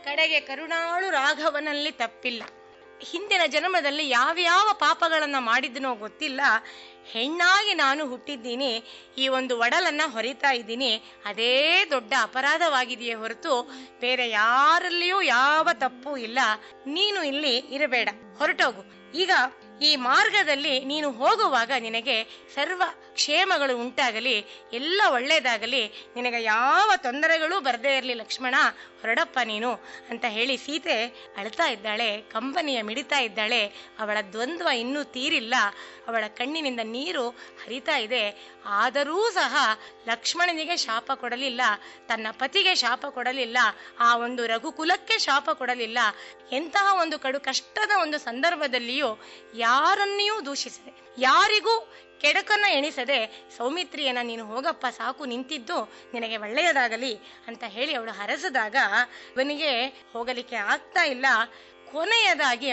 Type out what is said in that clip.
ಕಡೆಗೆ ಕರುಣಾಳು ರಾಘವನಲ್ಲಿ ತಪ್ಪಿಲ್ಲ ಹಿಂದಿನ ಜನ್ಮದಲ್ಲಿ ಯಾವ್ಯಾವ ಪಾಪಗಳನ್ನ ಮಾಡಿದ್ದನೋ ಗೊತ್ತಿಲ್ಲ ಹೆಣ್ಣಾಗಿ ನಾನು ಹುಟ್ಟಿದ್ದೀನಿ ಈ ಒಂದು ಒಡಲನ್ನ ಹೊರಿತಾ ಇದ್ದೀನಿ ಅದೇ ದೊಡ್ಡ ಅಪರಾಧವಾಗಿದೆಯೇ ಹೊರತು ಬೇರೆ ಯಾರಲ್ಲಿಯೂ ಯಾವ ತಪ್ಪು ಇಲ್ಲ ನೀನು ಇಲ್ಲಿ ಇರಬೇಡ ಹೊರಟೋಗು ಈಗ ಈ ಮಾರ್ಗದಲ್ಲಿ ನೀನು ಹೋಗುವಾಗ ನಿನಗೆ ಸರ್ವ ಕ್ಷೇಮಗಳು ಉಂಟಾಗಲಿ ಎಲ್ಲ ಒಳ್ಳೇದಾಗಲಿ ನಿನಗೆ ಯಾವ ತೊಂದರೆಗಳೂ ಬರದೇ ಇರಲಿ ಲಕ್ಷ್ಮಣ ಹೊರಡಪ್ಪ ನೀನು ಅಂತ ಹೇಳಿ ಸೀತೆ ಅಳ್ತಾ ಇದ್ದಾಳೆ ಕಂಬನಿಯ ಮಿಡಿತಾ ಇದ್ದಾಳೆ ಅವಳ ದ್ವಂದ್ವ ಇನ್ನೂ ತೀರಿಲ್ಲ ಅವಳ ಕಣ್ಣಿನಿಂದ ನೀರು ಹರಿತಾ ಇದೆ ಆದರೂ ಸಹ ಲಕ್ಷ್ಮಣನಿಗೆ ಶಾಪ ಕೊಡಲಿಲ್ಲ ತನ್ನ ಪತಿಗೆ ಶಾಪ ಕೊಡಲಿಲ್ಲ ಆ ಒಂದು ರಘುಕುಲಕ್ಕೆ ಶಾಪ ಕೊಡಲಿಲ್ಲ ಎಂತಹ ಒಂದು ಕಡು ಕಷ್ಟದ ಒಂದು ಸಂದರ್ಭದಲ್ಲಿಯೂ ಯಾರನ್ನೆಯೂ ದೂಷಿಸದೆ ಯಾರಿಗೂ ಕೆಡಕನ್ನ ಎಣಿಸದೆ ಸೌಮಿತ್ರಿಯನ್ನ ನೀನು ಹೋಗಪ್ಪ ಸಾಕು ನಿಂತಿದ್ದು ನಿನಗೆ ಒಳ್ಳೆಯದಾಗಲಿ ಅಂತ ಹೇಳಿ ಅವಳು ಹರಸಿದಾಗ ಅವನಿಗೆ ಹೋಗಲಿಕ್ಕೆ ಆಗ್ತಾ ಇಲ್ಲ ಕೊನೆಯದಾಗಿ